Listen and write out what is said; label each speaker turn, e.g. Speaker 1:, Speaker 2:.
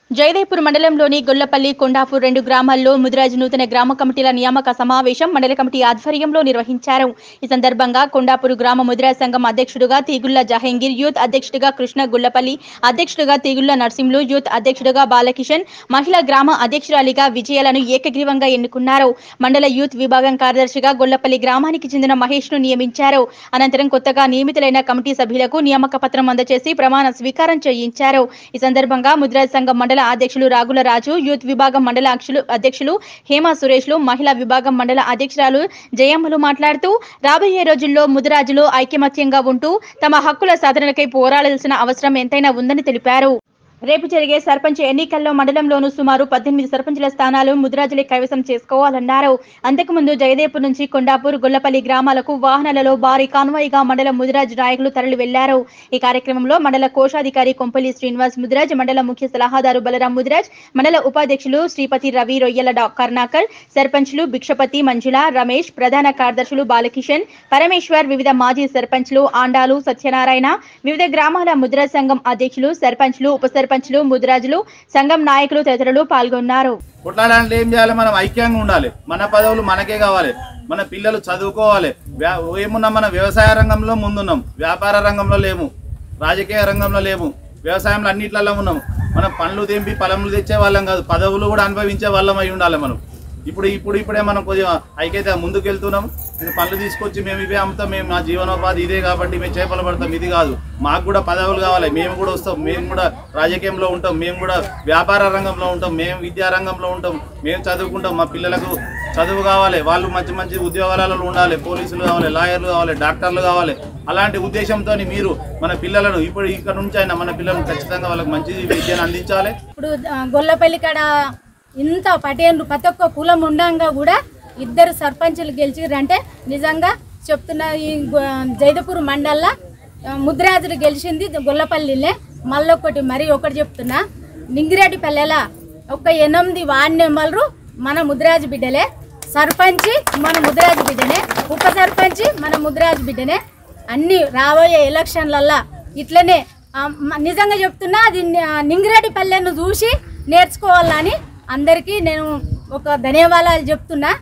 Speaker 1: జయదేపూర్ మండలంలోని గొల్లపల్లి కొండాపూర్ రెండు గ్రామాల్లో ముదిరాజు నూతన గ్రామ కమిటీల నియామక సమావేశం మండల కమిటీ ఆధ్వర్యంలో నిర్వహించారు ఈ సందర్భంగా కొండాపూర్ గ్రామ ముదిరాజ్ సంఘం అధ్యక్షుడుగా తీగుళ్ల జహంగీర్ యూత్ అధ్యక్షుడిగా కృష్ణ గుల్లపల్లి అధ్యక్షుడిగా తీగుళ్ల నర్సింహులు యూత్ అధ్యక్షుడిగా బాలకిషన్ మహిళా గ్రామ అధ్యక్షురాలిగా విజయాలను ఏకగ్రీవంగా ఎన్నుకున్నారు మండల యూత్ విభాగం కార్యదర్శిగా గొల్లపల్లి గ్రామానికి చెందిన మహేష్ ను నియమించారు అనంతరం కొత్తగా నియమితులైన కమిటీ సభ్యులకు నియామక పత్రం అందజేసి ప్రమాణ స్వీకారం చేయించారు ఈ సందర్భంగా ముద్రాజ్ సంఘం మండల అధ్యక్షులు రాగుల రాజు యూత్ విభాగం మండల అక్షులు అధ్యక్షులు హేమా సురేష్లు మహిళా విభాగం మండల అధ్యక్షురాలు జయమ్మలు మాట్లాడుతూ రాబోయే రోజుల్లో ముదిరాజులు ఐకమత్యంగా ఉంటూ తమ హక్కుల సాధనకై పోరాడాల్సిన అవసరం ఎంతైనా ఉందని తెలిపారు రేపు జరిగే సర్పంచ్ ఎన్నికల్లో మండలంలోనూ సుమారు పద్దెనిమిది సర్పంచుల స్థానాలు ముదిరాజులే కైవసం చేసుకోవాలన్నారు అంతకుముందు జయదేపూర్ నుంచి కొండాపూర్ గొల్లపల్లి గ్రామాలకు వాహనాలలో భారీ కాన్వాయ్గా మండల ముదిరాజ్ నాయకులు తరలి వెళ్లారు ఈ కార్యక్రమంలో మండల కోశాధికారి కొంపల్లి శ్రీనివాస్ ముదిరాజ్ మండల ముఖ్య సలహాదారు బలరాం ముదిరాజ్ మండల ఉపాధ్యక్షులు శ్రీపతి రవి రొయ్యల డా కర్ణాకర్ సర్పంచ్లు భిక్షపతి మంజుల రమేష్ ప్రధాన కార్యదర్శులు బాలకిషన్ పరమేశ్వర్ వివిధ మాజీ సర్పంచ్లు ఆండాలు సత్యనారాయణ వివిధ గ్రామాల ముద్రా సంఘం అధ్యక్షులు సర్పంచ్లు ఉప సర్పంచ్లు ముద్రాజులు సంఘం నాయకులు తదితరులు పాల్గొన్నారు
Speaker 2: కొట్లాడాలంటే ఏం చేయాలి మనం ఐక్యంగా ఉండాలి మన పదవులు మనకే కావాలి మన పిల్లలు చదువుకోవాలి వ్యా- ఏమున్నా మన వ్యవసాయ రంగంలో ముందున్నాం వ్యాపార రంగంలో లేము రాజకీయ రంగంలో లేము వ్యవసాయంలో అన్నిట్లలో ఉన్నాం మనం పండ్లు తెంపి పొలంలు తెచ్చే వాళ్ళం కాదు పదవులు కూడా అనుభవించే వాళ్ళం అయి ఉండాలి మనం ఇప్పుడు ఇప్పుడు ఇప్పుడే మనం కొద్దిగా ఐక్యత ముందుకు వెళ్తున్నాం ఇది పనులు తీసుకొచ్చి మేము ఇవే అమ్ముతాం మేము మా జీవనోపాధి ఇదే కాబట్టి మేము చేపలు పడతాం ఇది కాదు మాకు కూడా పదవులు కావాలి మేము కూడా వస్తాం మేము కూడా రాజకీయంలో ఉంటాం మేము కూడా వ్యాపార రంగంలో ఉంటాం మేము విద్యా రంగంలో ఉంటాం మేము చదువుకుంటాం మా పిల్లలకు చదువు కావాలి వాళ్ళు మంచి మంచి ఉద్యోగాలలో ఉండాలి పోలీసులు కావాలి లాయర్లు కావాలి డాక్టర్లు కావాలి అలాంటి ఉద్దేశంతో మీరు మన పిల్లలను ఇప్పుడు ఇక్కడ నుంచి అయినా మన పిల్లలను ఖచ్చితంగా వాళ్ళకి మంచి విద్యను అందించాలి
Speaker 3: ఇప్పుడు ఆ, గొల్లపల్లి కాడ ఇంత పటేన్లు ప్రతి ఒక్క కులం ఉండంగా కూడా ఇద్దరు సర్పంచులు గెలిచిరంటే నిజంగా చెప్తున్న ఈ గొ- జైదపూర్ మండల్లో ఆ, ముద్రాజులు గెలిచింది గొల్లపల్లినే మళ్ళొకటి మరి ఒకటి చెప్తున్నా నింగిరెడ్డిపల్లెలా ఒక ఎనిమిది వార్డు నెంబర్లు మన ముద్రాజు బిడ్డలే సర్పంచి మన ముద్రాజు బిడ్డనే ఉప సర్పంచి మన ముద్రాజు బిడ్డనే అన్ని రాబోయే ఎలక్షన్లల్లా ఇట్లనే ఆ, మ- నిజంగా చెప్తున్నా అది ని- నింగిరెడ్డి పల్లెను చూసి నేర్చుకోవాలని అందరికీ నేను ఒక ధన్యవాదాలు చెప్తున్నా